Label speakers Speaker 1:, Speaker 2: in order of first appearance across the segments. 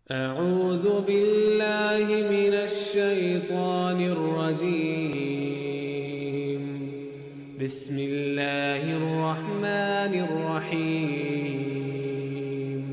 Speaker 1: أعوذ بالله من الشيطان الرجيم بسم الله الرحمن الرحيم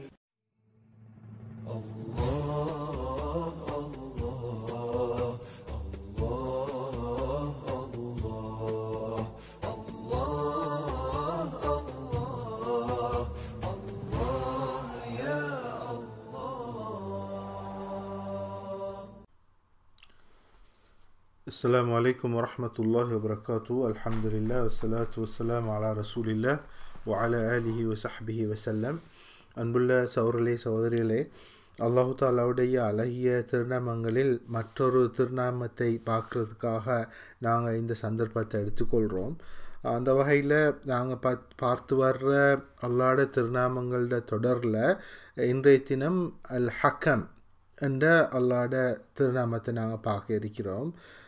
Speaker 2: السلام عليكم ورحمة الله وبركاته الحمد لله والصلاة والسلام على رسول الله وعلى آله وصحبه وسلم அன்புள்ள சௌரலே சகோதரிகளே அல்லாஹு தாலாவுடைய அழகிய திருநாமங்களில் மற்றொரு திருநாமத்தை பார்க்குறதுக்காக நாங்கள் இந்த சந்தர்ப்பத்தை எடுத்துக்கொள்கிறோம் அந்த வகையில் நாங்கள் பா பார்த்து வர்ற அல்லாட திருநாமங்களோட தொடரில் இன்றைய தினம் அல் ஹக்கம் என்ற அல்லாட திருநாமத்தை நாங்கள் பார்க்க இருக்கிறோம்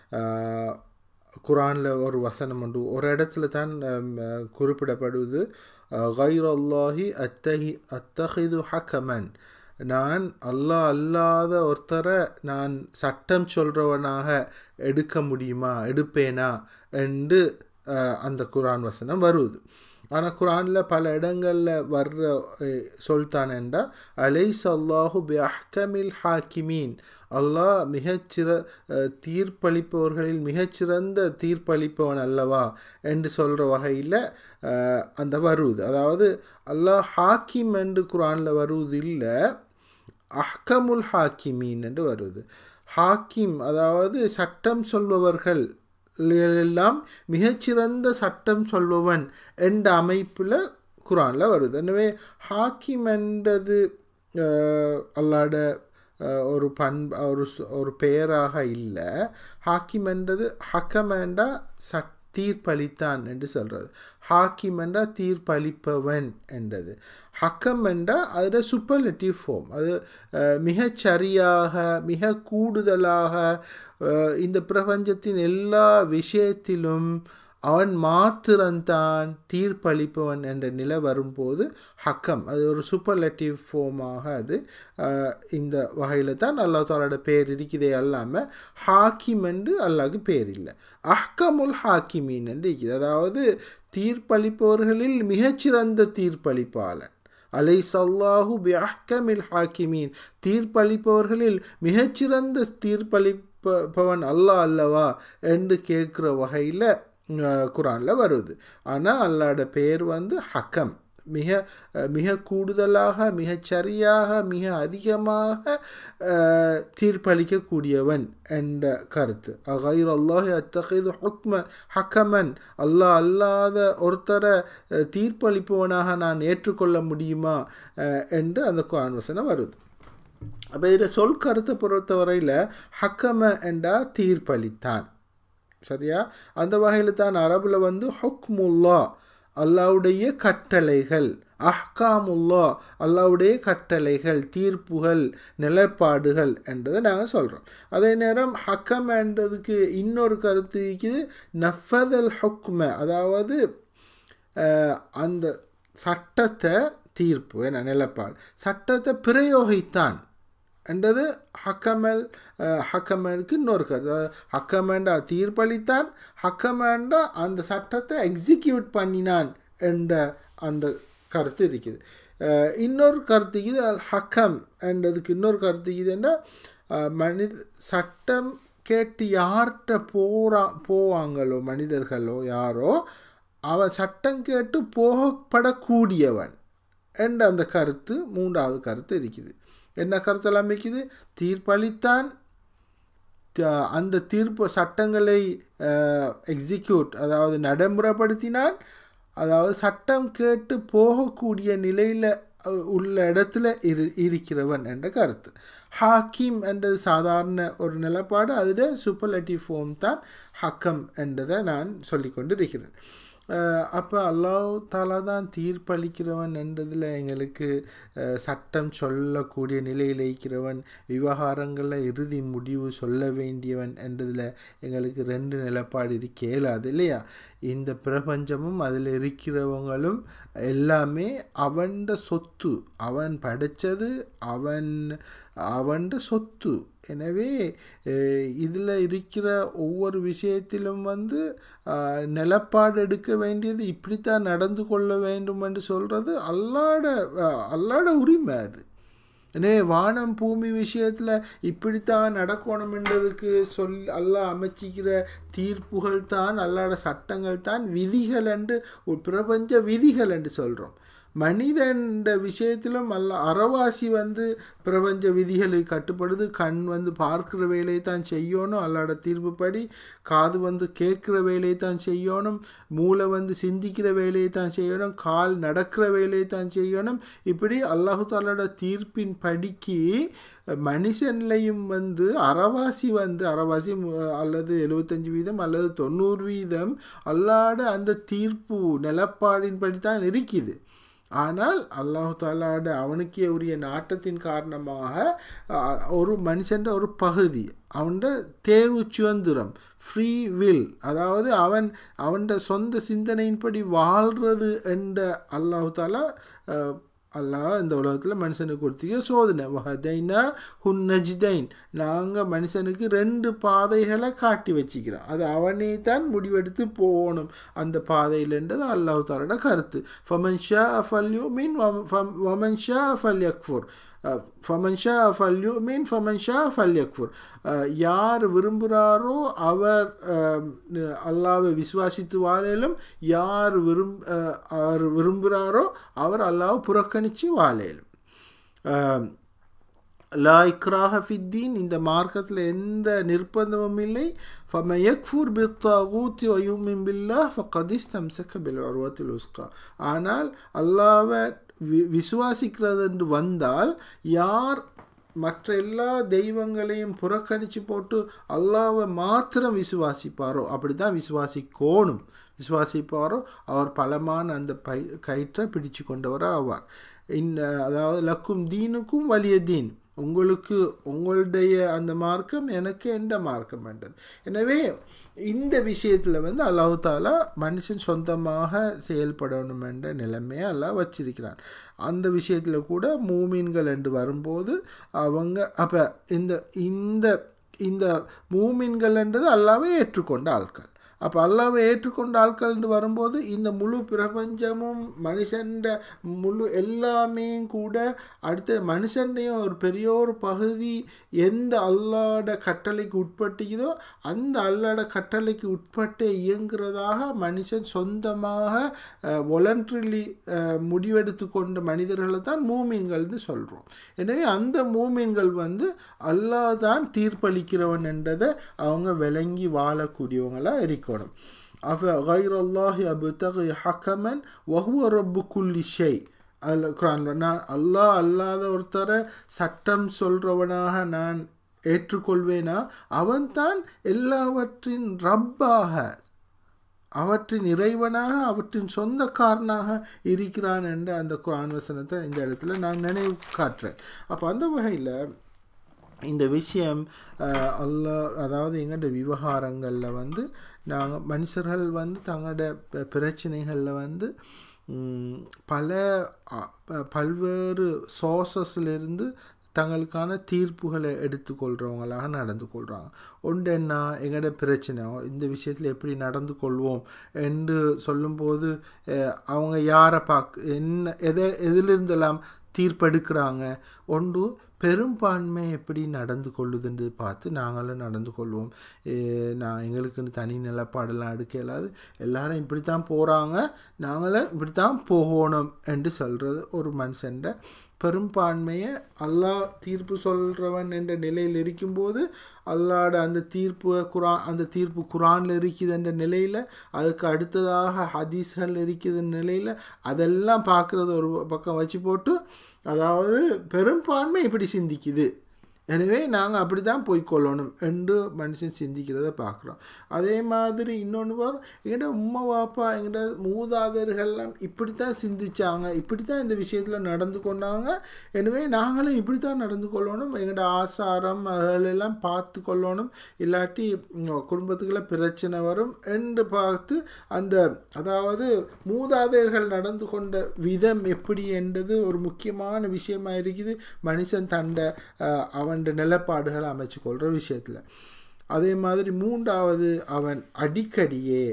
Speaker 2: குரானில் ஒரு வசனம் உண்டு ஒரு இடத்துல தான் குறிப்பிடப்படுவது கைர் அல்லாஹி அத்தஹி அத்தஹிது ஹக்கமன் நான் அல்லாஹ் அல்லாத ஒருத்தரை நான் சட்டம் சொல்கிறவனாக எடுக்க முடியுமா எடுப்பேனா என்று அந்த குரான் வசனம் வருவது ஆனால் குரானில் பல இடங்களில் வர்ற சொல்தான் என்றால் அலைஸ் அல்லாஹு பி அஹ்கமில் ஹாக்கிமீன் அல்லாஹ் மிகச்சிற தீர்ப்பளிப்பவர்களில் மிகச்சிறந்த தீர்ப்பளிப்பவன் அல்லவா என்று சொல்கிற வகையில் அந்த வருவது அதாவது அல்லாஹ் ஹாக்கிம் என்று குரானில் வருவது இல்லை அஹ்கமுல் ஹாக்கிமீன் என்று வருவது ஹாக்கிம் அதாவது சட்டம் சொல்பவர்கள் எல்லாம் மிகச்சிறந்த சட்டம் சொல்பவன் என்ற அமைப்பில் குரானில் வருது எனவே ஹாக்கிம் என்றது அல்லாட ஒரு பண்பு ஒரு ஒரு பெயராக இல்லை ஹாக்கிம் என்றது ஹக்கமேண்டா சட் தீர்ப்பளித்தான் என்று சொல்கிறது ஹாக்கிம் என்றா தீர்ப்பளிப்பவன் என்றது ஹக்கம் என்றா அதில் சூப்பர்லட்டிவ் ஃபார்ம் அது மிகச்சரியாக மிக கூடுதலாக இந்த பிரபஞ்சத்தின் எல்லா விஷயத்திலும் அவன் மாத்திரம்தான் தீர்ப்பளிப்பவன் என்ற நிலை வரும்போது ஹக்கம் அது ஒரு சூப்பர்லட்டிவ் ஃபார்மாக அது இந்த வகையில் தான் அல்லா தாலோட பேர் இருக்குதே அல்லாமல் ஹாக்கிம் என்று அல்லாஹ்க்கு பேர் இல்லை அஹ்கமுல் ஹாக்கிமீன் என்று இருக்குது அதாவது தீர்ப்பளிப்பவர்களில் மிகச்சிறந்த தீர்ப்பளிப்பாளன் அலை சல்லாஹு பி அஹ்கமில் ஹாக்கிமீன் தீர்ப்பளிப்பவர்களில் மிகச்சிறந்த தீர்ப்பளிப்பவன் அல்லாஹ் அல்லவா என்று கேட்குற வகையில் குரானில் வருது ஆனால் அல்லாட பேர் வந்து ஹக்கம் மிக மிக கூடுதலாக மிகச்சரியாக மிக அதிகமாக தீர்ப்பளிக்கக்கூடியவன் என்ற கருத்து அகைர் அல்லாஹ் அத்தகைது ஹுக்ம ஹக்கமன் அல்லாஹ் அல்லாத ஒருத்தரை தீர்ப்பளிப்பவனாக நான் ஏற்றுக்கொள்ள முடியுமா என்று அந்த குரான் வசனம் வருது அப்போ இதில் சொல் கருத்தை பொறுத்தவரையில் ஹக்கம என்றா தீர்ப்பளித்தான் சரியா அந்த வகையில் தான் அரபில் வந்து ஹொக்முல்லா அல்லாவுடைய கட்டளைகள் அஹ்காமுல்லா அல்லாவுடைய கட்டளைகள் தீர்ப்புகள் நிலைப்பாடுகள் என்றதை நாங்கள் சொல்கிறோம் அதே நேரம் ஹக்கம் என்றதுக்கு இன்னொரு கருத்து இருக்குது நஃபதல் ஹொக்ம அதாவது அந்த சட்டத்தை தீர்ப்பு என்ன நிலைப்பாடு சட்டத்தை பிரயோகித்தான் என்றது ஹக்கமல் ஹக்கமனுக்கு இன்னொரு கருத்து ஹக்கமேண்டா தீர்ப்பளித்தான் ஹக்கமேண்டா அந்த சட்டத்தை எக்ஸிக்யூட் பண்ணினான் என்ற அந்த கருத்து இருக்குது இன்னொரு கருத்து இது அல் ஹக்கம் என்றதுக்கு இன்னொரு கருத்து இதுன்னா மனித சட்டம் கேட்டு யார்கிட்ட போகிறா போவாங்களோ மனிதர்களோ யாரோ அவன் சட்டம் கேட்டு போகப்படக்கூடியவன் என்ற அந்த கருத்து மூன்றாவது கருத்து இருக்குது என்ன கருத்தெல்லாம் வைக்குது தீர்ப்பளித்தான் அந்த தீர்ப்பு சட்டங்களை எக்ஸிக்யூட் அதாவது நடைமுறைப்படுத்தினான் அதாவது சட்டம் கேட்டு போகக்கூடிய நிலையில் உள்ள இடத்துல இரு இருக்கிறவன் என்ற கருத்து ஹாக்கிம் என்றது சாதாரண ஒரு நிலப்பாடு அதில் சூப்பர்லட்டிவ் ஃபார்ம் தான் ஹக்கம் என்றதை நான் சொல்லிக்கொண்டு இருக்கிறேன் அப்போ அல்லாஹ் தாலா தான் தீர்ப்பளிக்கிறவன் என்றதில் எங்களுக்கு சட்டம் சொல்லக்கூடிய நிலையில் இருக்கிறவன் விவகாரங்களில் இறுதி முடிவு சொல்ல வேண்டியவன் என்றதில் எங்களுக்கு ரெண்டு நிலப்பாடு இருக்கேலாது இல்லையா இந்த பிரபஞ்சமும் அதில் இருக்கிறவங்களும் எல்லாமே அவன்ட சொத்து அவன் படைச்சது அவன் அவன்ட சொத்து எனவே இதில் இருக்கிற ஒவ்வொரு விஷயத்திலும் வந்து அஹ், நிலப்பாடு எடுக்க வேண்டியது இப்படித்தான் நடந்து கொள்ள வேண்டும் என்று சொல்கிறது அல்லாட அஹ், அல்லாட உரிமை அது எனவே வானம் பூமி விஷயத்தில் இப்படித்தான் நடக்கணுமென்றதுக்கு சொல் அல்லாஹ் அமைச்சிக்கிற தீர்ப்புகள் தான் அல்லாட சட்டங்கள் தான் விதிகள் என்று ஒரு பிரபஞ்ச விதிகள் என்று சொல்கிறோம் மனிதன்ற விஷயத்திலும் அல்ல அறவாசி வந்து பிரபஞ்ச விதிகளுக்கு கட்டுப்படுது கண் வந்து பார்க்குற வேலையை தான் செய்யணும் அல்லாட தீர்ப்புப்படி காது வந்து கேட்குற வேலையை தான் செய்யணும் மூளை வந்து சிந்திக்கிற வேலையை தான் செய்யணும் கால் நடக்கிற வேலையை தான் செய்யணும் இப்படி அல்லாஹு தாலாட தீர்ப்பின் படிக்கு மனுஷன்லையும் வந்து அறவாசி வந்து அறவாசி மு- அல்லது எழுபத்தஞ்சு வீதம் அல்லது தொண்ணூறு வீதம் அல்லாட அந்த தீர்ப்பு நிலப்பாடின்படி தான் இருக்குது ஆனால் அல்லாஹு தாலாட அவனுக்கே உரிய நாட்டத்தின் காரணமாக அஹ், ஒரு மனுஷன்ற ஒரு பகுதி அவன்ட தேர்வு சுதந்திரம் ஃப்ரீ வில் அதாவது அவன் அவன்ட சொந்த சிந்தனையின்படி வாழ்றது என்ற அல்லாஹு தாலா அஹ், அல்லாஹ் இந்த உலகத்தில் மனுஷனுக்கு கொடுத்திய சோதனை வஹதைனா ஹுன் நஜ்தைன் நாங்கள் மனுஷனுக்கு ரெண்டு பாதைகளை காட்டி வச்சுக்கிறோம் அது அவனே தான் முடிவெடுத்து போகணும் அந்த பாதையிலன்றது அல்லாஹ் தாலோட கருத்து ஃபமன் ஷா ஃபல்யூ மீன் வமன் ஷா ஃபல் யக்ஃபுர் ஃபமன் ஷா ஃபல் யூ மீன் ஃபமன் ஷா ஃபல் யக்ஃபுர் யார் விரும்புகிறாரோ அவர் அஹ், அல்லாவை விசுவாசித்து வாழலும் யார் விரும் அஹ், அவர் விரும்புகிறாரோ அவர் அல்லாவை புறக்கணித்து வாழலும் அஹ், லா இக்ராஹ ஃபித்தீன் இந்த மார்க்கத்தில் எந்த நிர்பந்தமும் இல்லை ஃபம யக்ஃபுர் பித்தாகூத்தி வயூமின் பில்லா ஃபகதிஸ் தம்சக்க பில் உருவத்தில் உஸ்கா ஆனால் அல்லாவை வி விசுவாசிக்கிறது என்று வந்தால் யார் மற்ற எல்லா தெய்வங்களையும் புறக்கணித்து போட்டு அல்லாவை மாத்திரம் விசுவாசிப்பாரோ அப்படி தான் விசுவாசிக்கோணும் விசுவாசிப்பாரோ அவர் பலமான அந்த பை கயிற்றை பிடிச்சு கொண்டவராக ஆவார் இந்த அதாவது லக்கும் தீனுக்கும் வலிய தீன் உங்களுக்கு உங்களுடைய அந்த மார்க்கம் எனக்கு எந்த மார்க்கம் என்றது எனவே இந்த விஷயத்தில் வந்து அல்லாஹு தாலா மனுஷன் சொந்தமாக செயல்படணும் என்ற நிலைமையை அல்லாஹ் வச்சிருக்கிறான் அந்த விஷயத்தில் கூட மூமீன்கள் என்று வரும்போது அவங்க அப்போ இந்த இந்த இந்த மூமின்கள்ன்றது அல்லாவே ஏற்றுக்கொண்ட ஆட்கள் அப்போ அல்லாவை ஏற்றுக்கொண்ட ஆட்கள்னு வரும்போது இந்த முழு பிரபஞ்சமும் மனுஷன்ட முழு எல்லாமே கூட அடுத்த மனுஷன்டையும் ஒரு பெரிய ஒரு பகுதி எந்த அல்லாட கட்டளைக்கு உட்பட்டுக்குதோ அந்த அல்லாட கட்டளைக்கு உட்பட்டு இயங்குறதாக மனுஷன் சொந்தமாக ஒலன்ட்ரிலி முடிவெடுத்து கொண்ட மனிதர்களை தான் மூமீன்கள்னு சொல்கிறோம் எனவே அந்த மூமீன்கள் வந்து அல்லாஹ் தான் தீர்ப்பளிக்கிறவன் என்றதை அவங்க விளங்கி வாழக்கூடியவங்களாக இருக்கணும் அவ غير الله أبتغي حكما وهو رب كل شيء அல் குரான்ல நான் அல்லாஹ் அல்லாத ஒருத்தரை சட்டம் சொல்றவனாக நான் ஏற்றுக்கொள்வேனா அவன்தான் எல்லாவற்றின் ரப்பாக அவற்றின் இறைவனாக அவற்றின் சொந்தக்காரனாக இருக்கிறான் என்ற அந்த குரான் வசனத்தை இந்த இடத்துல நான் நினைவு காட்டுறேன் அப்போ அந்த வகையில் இந்த விஷயம் அஹ், அல்லாஹ் அதாவது எங்களோட விவகாரங்களில் வந்து நாங்கள் மனுஷர்கள் வந்து தங்களோட ப- பிரச்சனைகளில் வந்து ம், பல அ, ப- பல்வேறு சோர்சஸ்லேருந்து தங்களுக்கான தீர்ப்புகளை எடுத்துக்கொள்கிறவங்களாக நடந்து கொள்கிறாங்க ஒன்று என்ன எங்களோட பிரச்சனை இந்த விஷயத்தில் எப்படி நடந்து கொள்வோம் என்று சொல்லும்போது அஹ், அவங்க யாரை பார்க்க என்ன எதை எதிலிருந்தெல்லாம் தீர்ப்பெடுக்கிறாங்க ஒன்று பெரும்பான்மை எப்படி நடந்து கொள்ளுதுன்றது பார்த்து நாங்களும் நடந்து கொள்வோம் ஏ, நான் எங்களுக்குன்னு தனி நிலப்பாடெல்லாம் எடுக்க இயலாது எல்லாரும் இப்படி தான் போகிறாங்க நாங்களும் இப்படி தான் போகணும் என்று சொல்கிறது ஒரு மனுஷன்ட பெரும்பான்மையை அல்லாஹ் தீர்ப்பு சொல்கிறவன் என்ற நிலையில் இருக்கும்போது அல்லாட அந்த தீர்ப்பு குரான் அந்த தீர்ப்பு குரானில் இருக்குது என்ற நிலையில் அதுக்கு அடுத்ததாக ஹதீஸ்கள் இருக்குது நிலையில் அதெல்லாம் பார்க்குறது ஒரு பக்கம் வச்சு போட்டு அதாவது பெரும்பான்மை இப்படி சிந்திக்குது எனவே நாங்கள் அப்படி தான் போய்க்கொள்ளணும் என்று மனுஷன் சிந்திக்கிறத பார்க்குறோம் அதே மாதிரி இன்னொன்று வரும் எங்கள்ட உம்மா வாப்பா எங்கள்ட மூதாதையர்கள்லாம் இப்படி தான் சிந்திச்சாங்க இப்படி தான் இந்த விஷயத்தில் நடந்து கொண்டாங்க எனவே நாங்களும் இப்படி தான் நடந்து கொள்ளணும் எங்களோட ஆசாரம் அதிலெல்லாம் பார்த்து கொள்ளணும் இல்லாட்டி குடும்பத்துக்குள்ள பிரச்சனை வரும் என்று பார்த்து அந்த அதாவது மூதாதையர்கள் நடந்து கொண்ட விதம் எப்படி என்றது ஒரு முக்கியமான விஷயமா இருக்குது மனுஷன் தண்ட அவன் நிலப்பாடுகளை அமைச்சு கொள்கிற விஷயத்தில் அதே மாதிரி மூன்றாவது அவன் அடிக்கடியே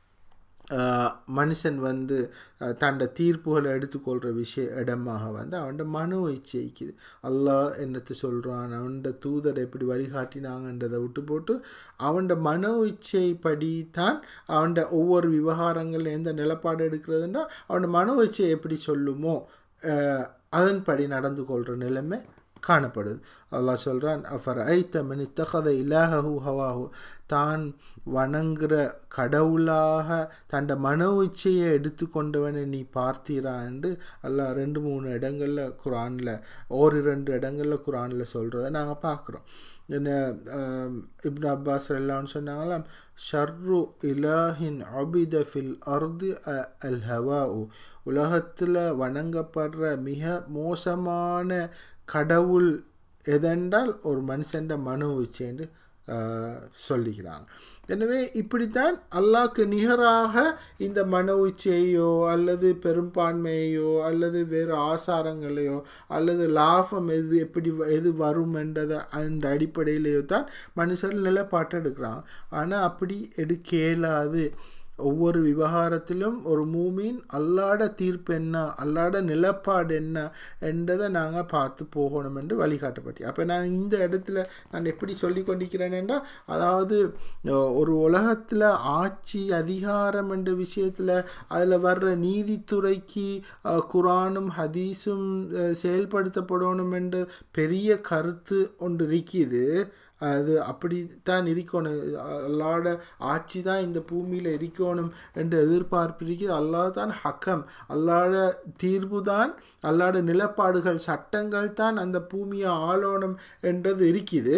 Speaker 2: மனுஷன் வந்து தண்ட தீர்ப்புகளை எடுத்துக்கொள்கிற விஷய இடமாக வந்து அவன் மனோ இச்சைக்குது அல்லாஹ் என்னத்தை சொல்கிறான் அவன் தூதரை எப்படி வழிகாட்டினாங்கன்றதை விட்டு போட்டு அவன் மனோ இச்சைப்படி தான் அவன் ஒவ்வொரு விவகாரங்கள் எந்த நிலப்பாடு எடுக்கிறதுனா அவன் மனோ இச்சை எப்படி சொல்லுமோ அதன்படி நடந்து கொள்கிற நிலைமை காணப்படுது அல்லாஹ் சொல்கிறான் அஃபர் ஐத்த மினி தகத இலாஹு ஹவாஹு தான் வணங்குற கடவுளாக தண்ட மன உச்சையை எடுத்துக்கொண்டவனை நீ பார்த்தீரா என்று அல்லாஹ் ரெண்டு மூணு இடங்களில் குரானில் ஒரு ரெண்டு இடங்களில் குரானில் சொல்கிறத நாங்கள் பார்க்குறோம் என்ன இப்னு அப்பாஸ் எல்லாம்னு சொன்னாங்களாம் ஷர்ரு இலாஹின் அபித ஃபில் அர்து அல் ஹவா உலகத்தில் வணங்கப்படுற மிக மோசமான கடவுள் எதென்றால் ஒரு மனுஷன் மனு உச்சேன்னு சொல்லிக்கிறாங்க எனவே இப்படித்தான் அல்லாக்கு நிகராக இந்த மன உச்சையோ அல்லது பெரும்பான்மையோ அல்லது வேறு ஆசாரங்களையோ அல்லது லாபம் எது எப்படி எது வரும் என்றதை அந்த அடிப்படையிலேயோ தான் மனுஷர் நிலப்பாட்டு எடுக்கிறாங்க ஆனால் அப்படி எடுக்க இயலாது ஒவ்வொரு விவகாரத்திலும் ஒரு மூமின் அல்லாட தீர்ப்பு என்ன அல்லாட நிலப்பாடு என்ன என்றதை நாங்கள் பார்த்து போகணும் என்று வழிகாட்டப்பட்டி அப்போ நான் இந்த இடத்துல நான் எப்படி சொல்லி கொண்டிருக்கிறேன்னா அதாவது ஒரு உலகத்தில் ஆட்சி அதிகாரம் என்ற விஷயத்தில் அதில் வர்ற நீதித்துறைக்கு குரானும் ஹதீஸும் செயல்படுத்தப்படணும் என்ற பெரிய கருத்து ஒன்று இருக்குது அது அப்படித்தான் இருக்கணும் அல்லாட ஆட்சி தான் இந்த பூமியில் இருக்கணும் என்று எதிர்பார்ப்பு இருக்குது அல்லாஹ் தான் ஹக்கம் அல்லாட தீர்ப்பு தான் அல்லாட நிலப்பாடுகள் சட்டங்கள் தான் அந்த பூமியை ஆளணும் என்றது இருக்குது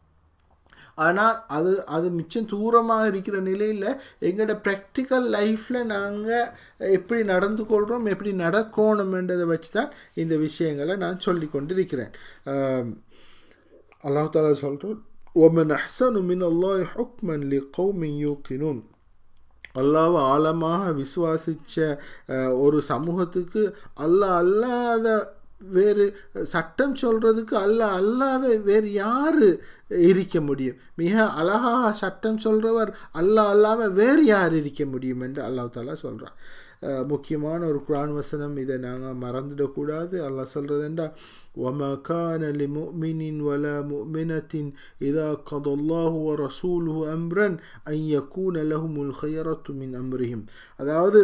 Speaker 2: ஆனால் அது அது மிச்சம் தூரமாக இருக்கிற நிலையில் எங்களோட ப்ராக்டிக்கல் லைஃப்பில் நாங்கள் எப்படி நடந்து கொள்கிறோம் எப்படி நடக்கணுமென்றதை வச்சு தான் இந்த விஷயங்களை நான் சொல்லி கொண்டிருக்கிறேன் அல்லாஹ் தாலா சொல்கிறோம் ومن أحسن من الله حكما لقوم يوقنون அல்லாவை ஆழமாக விசுவாசித்த ஒரு சமூகத்துக்கு அல்லாஹ் அல்லாத வேறு சட்டம் சொல்கிறதுக்கு அல்ல அல்லாத வேறு யார் இருக்க முடியும் மிக அழகாக சட்டம் சொல்கிறவர் அல்லா அல்லாமல் வேறு யார் இருக்க முடியும் என்று அல்லாஹ் தாலா சொல்கிறான் முக்கியமான ஒரு குரான் வசனம் இதை நாங்கள் மறந்துடக்கூடாது அல்லாஹ் சொல்கிறதுண்டா وما كان لمؤمن ولا مؤمنة إذا قضى الله ورسوله أمرا أن يكون لهم الخيرة من أمرهم அதாவது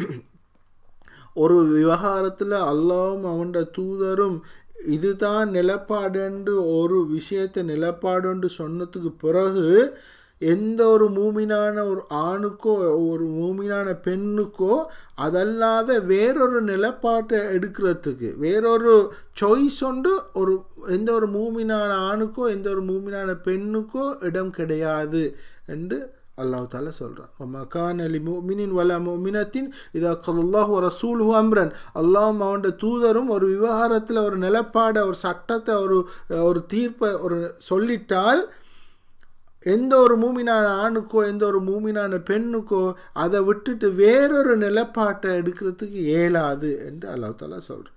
Speaker 2: ஒரு விவகாரத்தில் அல்லாவும் அவனோட தூதரும் இதுதான் நிலப்பாடுண்டு ஒரு விஷயத்தை நிலப்பாடுண்டு சொன்னதுக்கு பிறகு எந்த ஒரு மூமினான ஒரு ஆணுக்கோ ஒரு மூமினான பெண்ணுக்கோ அதல்லாத வேறொரு நிலப்பாட்டை எடுக்கிறதுக்கு வேறொரு சாய்ஸ் ஒன்று ஒரு எந்த ஒரு மூமினான ஆணுக்கோ எந்த ஒரு மூமினான பெண்ணுக்கோ இடம் கிடையாது என்று அல்லாஹ் தாலா சொல்கிறான் மக்கான் அலி முமினின் வல முமினத்தின் இதா கல்லாஹ் ரசூல் அம்ரன் அல்லாஹ் அவனோட தூதரும் ஒரு விவகாரத்தில் ஒரு நிலப்பாடை ஒரு சட்டத்தை ஒரு ஒரு தீர்ப்பை ஒரு சொல்லிட்டால் எந்த ஒரு மூமினான ஆணுக்கோ எந்த ஒரு மூமினான பெண்ணுக்கோ அதை விட்டுட்டு வேறொரு நிலப்பாட்டை எடுக்கிறதுக்கு இயலாது என்று அல்லாஹ் தாலா சொல்கிறோம்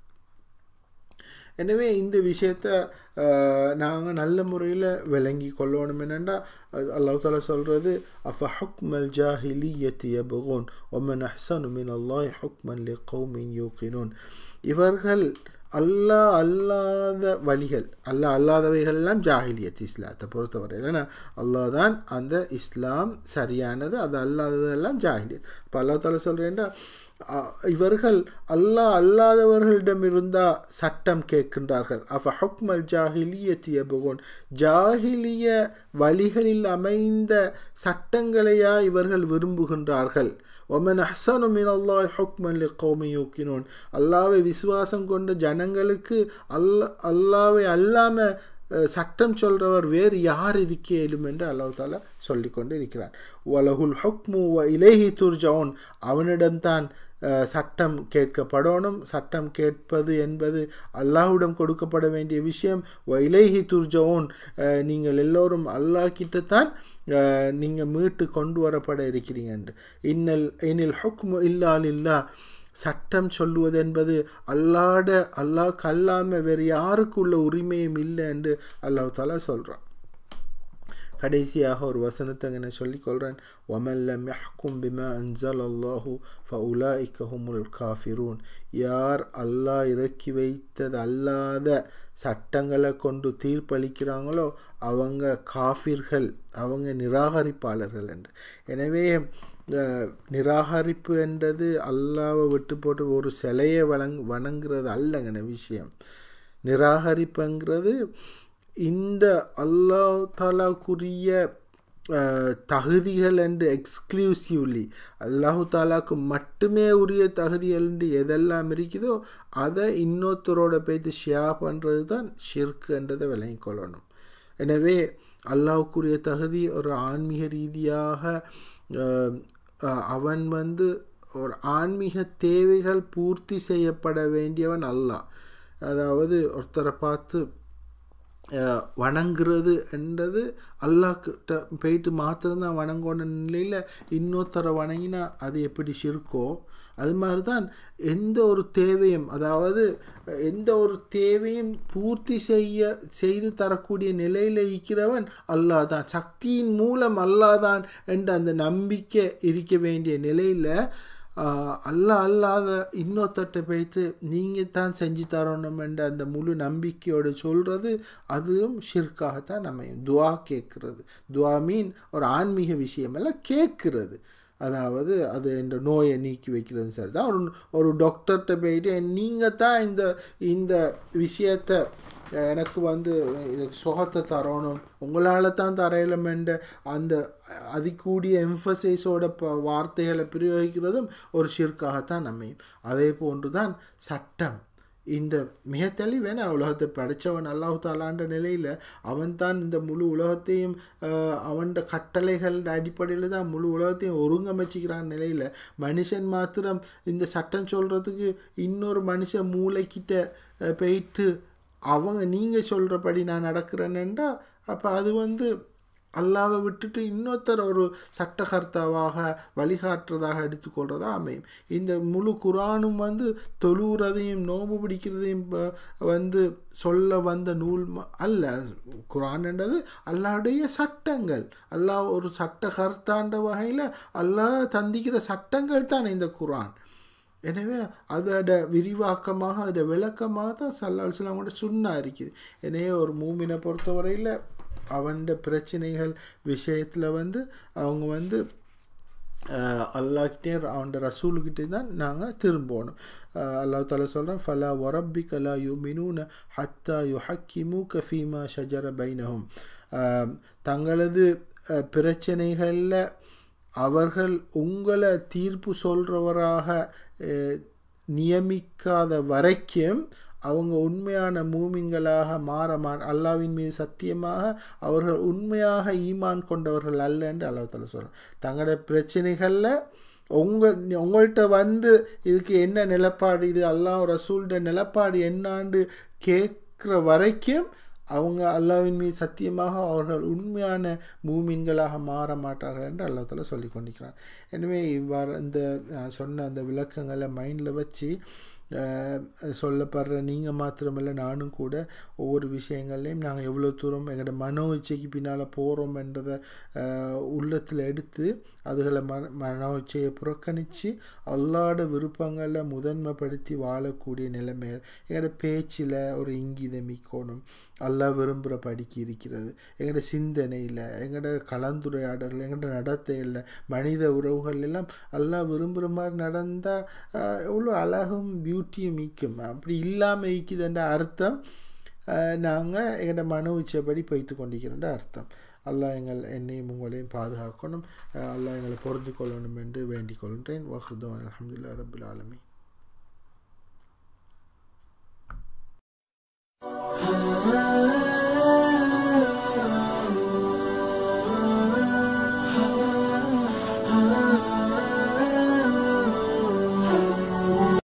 Speaker 2: எனவே இந்த விஷயத்த நாங்கள் நல்ல முறையில் விளங்கி கொள்ளணும் என்னென்னா அல்லாஹ் தாலா சொல்கிறது அஃப ஹுக்மல் ஜாஹிலியத்தி யபகோன் ஒமன் அஹ்சனு மின் அல்லாஹ் ஹுக்மன் லி கௌமின் யூக்கினோன் இவர்கள் அல்லாஹ் அல்லாத வழிகள் அல்லாஹ் அல்லாதவைகள்லாம் ஜாஹிலியத் இஸ்லாத்தை பொறுத்தவரை இல்லைன்னா அல்லாஹ் தான் அந்த இஸ்லாம் சரியானது அது அல்லாததெல்லாம் ஜாஹிலியத் இப்போ அல்லா தாலா சொல்கிறேன்டா இவர்கள் அல்லாஹ் அல்லாதவர்களிடமிருந்தா சட்டம் கேட்கின்றார்கள் அவ ஹுக்மல் ஜாஹிலியத் யபகோன் ஜாஹிலிய வழிகளில் அமைந்த சட்டங்களையா இவர்கள் விரும்புகின்றார்கள் ஒமன் அஹ்சனு மின் அல்லாஹ் ஹுக்மன் லி கௌமி யூக்கினோன் அல்லாவை விசுவாசம் கொண்ட ஜனங்களுக்கு அல்ல அல்லாவை அல்லாமல் அஹ், சட்டம் சொல்றவர் வேறு யார் இருக்கேலும் என்று அல்லாஹ் தாலா சொல்லி கொண்டு இருக்கிறார் வலகுல் ஹுக்மு வ இலேஹி துர்ஜவுன் அவனிடம்தான் அஹ், சட்டம் கேட்கப்படணும் சட்டம் கேட்பது என்பது அல்லாஹ்விடம் கொடுக்கப்பட வேண்டிய விஷயம் வ இலேஹி துர்ஜவுன் அஹ், நீங்கள் எல்லோரும் அல்லாஹ் கிட்டத்தான் அஹ், நீங்கள் மீட்டு கொண்டு வரப்பட இருக்கிறீங்க என்று இன்னல் இனில் ஹுக்மு இல்லால் இல்லா சட்டம் சொல்லுவது என்பது அல்லாட அல்லாஹ் அல்லாம வேறு யாருக்குள்ள உரிமையும் இல்லை என்று அல்லாஹ் தாலா சொல்கிறான் கடைசியாக ஒரு வசனத்தை என்ன சொல்லிக் கொள்கிறேன் ஒமல்லம் யஹ்கும் பிமா அன்சல் அல்லாஹு ஃபஉலாஇக்க ஹுமுல் காஃபிரூன் யார் அல்லாஹ் இறக்கி வைத்தது அல்லாத சட்டங்களை கொண்டு தீர்ப்பளிக்கிறாங்களோ அவங்க காஃபிர்கள் அவங்க நிராகரிப்பாளர்கள் என்று எனவே அஹ், நிராகரிப்பு என்றது அல்லாவை விட்டு போட்டு ஒரு சிலையை வழங் வணங்குறது அல்லங்கன விஷயம் நிராகரிப்புங்கிறது இந்த அல்லாஹ் தாலாக்குரிய அஹ், தகுதிகள் என்று எக்ஸ்க்ளூசிவ்லி அல்லாஹு தாலாக்கு மட்டுமே உரிய தகுதிகள் என்று எதெல்லாம் இருக்குதோ அதை இன்னொருத்தரோட போய்த்து ஷேர் பண்ணுறது தான் ஷிர்க்குன்றதை விளங்கிக் கொள்ளணும் எனவே அல்லாஹ்வுக்குரிய தகுதி ஒரு ஆன்மீக ரீதியாக அஹ், அஹ், அவன் வந்து ஒரு ஆன்மீக தேவைகள் பூர்த்தி செய்யப்பட வேண்டியவன் அல்லாஹ் அதாவது ஒருத்தரை பார்த்து அஹ், வணங்குறது என்றது அல்லாஹ்கிட்ட போயிட்டு மாத்திரம்தான் வணங்கோன நிலையில் இன்னொருத்தரை வணங்கினா அது எப்படி ஷிர்க்கோ அது மாதிரி தான் எந்த ஒரு தேவையும் அதாவது அஹ், எந்த ஒரு தேவையும் பூர்த்தி செய்ய செய்து தரக்கூடிய நிலையில் இருக்கிறவன் அல்லாஹ் தான் சக்தியின் மூலம் அல்லாஹ் தான் என்ற அந்த நம்பிக்கை இருக்க வேண்டிய நிலையில் அல்லாஹ் அல்லாத இன்னொருத்தட்ட போய்த்து நீங்கள் தான் செஞ்சு தரணும் என்ற அந்த முழு நம்பிக்கையோடு சொல்கிறது அதுவும் ஷிர்காகத்தான் அமையும் துவா கேட்குறது துவா மீன் ஒரு ஆன்மீக விஷயமல்ல கேட்குறது அதாவது அது இந்த நோயை நீக்கி வைக்கிறது சரி தான் ஒரு ஒரு டாக்டர்கிட்ட போயிட்டு நீங்கள் தான் இந்த இந்த விஷயத்தை எனக்கு வந்து இதுக்கு சுகத்தை தரணும் உங்களால் தான் தரையிலமென்ற அந்த அதிகூடிய எம்ஃபசைஸோட ப வார்த்தைகளை பிரயோகிக்கிறதும் ஒரு ஷிர்காகத்தான் அமையும் அதே போன்று தான் சட்டம் இந்த மிக தெளிவான உலகத்தை படைச்சவன் அல்லாஹு தாலான்ற நிலையில் அவன் தான் இந்த முழு உலகத்தையும் அவன் கட்டளைகள் அடிப்படையில் தான் முழு உலகத்தையும் ஒருங்கமைச்சிக்கிறான் நிலையில் மனுஷன் மாத்திரம் இந்த சட்டம் சொல்கிறதுக்கு இன்னொரு மனுஷன் மூளைக்கிட்ட அஹ், போயிட்டு அவங்க நீங்கள் சொல்கிறபடி நான் நடக்கிறேன்னுண்டா அப்போ அது வந்து அல்லாவை விட்டுட்டு இன்னொருத்தர் ஒரு சட்டகர்த்தாவாக வழிகாட்டுறதாக எடுத்துக்கொள்றதா அமையும் இந்த முழு குரானும் வந்து தொழுகிறதையும் நோம்பு பிடிக்கிறதையும் ப- வந்து சொல்ல வந்த நூல் ம- அல்ல குரான்ன்றது அல்லாவுடைய சட்டங்கள் அல்லாஹ் ஒரு சட்டகர்த்தான்ற வகையில் அல்லாஹ் தந்திக்கிற சட்டங்கள் தான் இந்த குரான் எனவே அதோட விரிவாக்கமாக அதோட விளக்கமாக தான் சல்லா அலுவலாமோட சுண்ணா இருக்குது எனவே ஒரு மூமினை பொறுத்தவரையில் அவன்ட பிரச்சனைகள் விஷயத்தில் வந்து அவங்க வந்து அல்லாஹ்கிட்டே அவன் ரசூலுக்கிட்டே தான் நாங்கள் திரும்பணும் அல்லாஹ் தாலா சொல்கிறேன் ஃபலா ஒரப்பி கலா யு மினூன ஹத்தா யு ஹக்கிமு கஃபீமா ஷஜர பைனஹும் அஹ், தங்களது அஹ், பிரச்சனைகளில் அவர்கள் உங்களை தீர்ப்பு சொல்கிறவராக நியமிக்காத வரைக்கும் அவங்க உண்மையான மூமின்களாக மாற மா அல்லாவின் மீது சத்தியமாக அவர்கள் உண்மையாக ஈமான் கொண்டவர்கள் அல்ல என்று அல்லாஹ் தஆலா சொல்கிறார் தங்களோட பிரச்சனைகளில் உங்கள் உங்கள்கிட்ட வந்து இதுக்கு என்ன நிலப்பாடு இது அல்லாஹ் ரசூல்ட நிலப்பாடு என்னான்னு கேட்குற வரைக்கும் அவங்க அல்லாவின் மீது சத்தியமாக அவர்கள் உண்மையான மூமின்களாக மாற மாட்டார்கள் என்று அல்லாஹ் தஆலா சொல்லி கொண்டிருக்கிறான் எனவே இவ்வாறு இந்த அஹ், சொன்ன அந்த விளக்கங்களை மைண்டில் வச்சு அஹ், சொல்லப்படுற நீங்கள் மாத்திரமல்ல நானும் கூட ஒவ்வொரு விஷயங்கள்லையும் நாங்கள் எவ்வளோ தூரம் எங்களோட மனோ இச்சைக்கு பின்னால் போகிறோம் என்றதை உள்ளத்தில் எடுத்து அதுகளை மன மனோ இச்சையை புறக்கணித்து அல்லாட விருப்பங்களை முதன்மைப்படுத்தி வாழக்கூடிய நிலைமைகள் எங்களோட பேச்சில் ஒரு இங்கிதம் மிக்கோணும் அல்லாஹ் விரும்புகிற படிக்கு இருக்கிறது எங்களோட சிந்தனையில் எங்களோட கலந்துரையாடல் எங்களோட நடத்தையில் மனித உறவுகள் எல்லாம் அல்லாஹ் விரும்புகிற மாதிரி நடந்தால் எவ்வளோ அழகும் பியூட்டியும் மிக்கும் அப்படி இல்லாமல் இருக்குதுன்ற அர்த்தம் நாங்கள் எங்களோட மன உச்சப்படி பொய்த்து கொண்டிருக்கிறோன்ற அர்த்தம் அல்லாஹ் எங்கள் என்னையும் உங்களையும் பாதுகாக்கணும் அஹ் அல்லாஹ் எங்களை பொறுத்து கொள்ளணும் என்று வேண்டிக் கொள்கின்றேன் வஹ்ருதான் அலமதுல்லா ரபுல் ஆலமி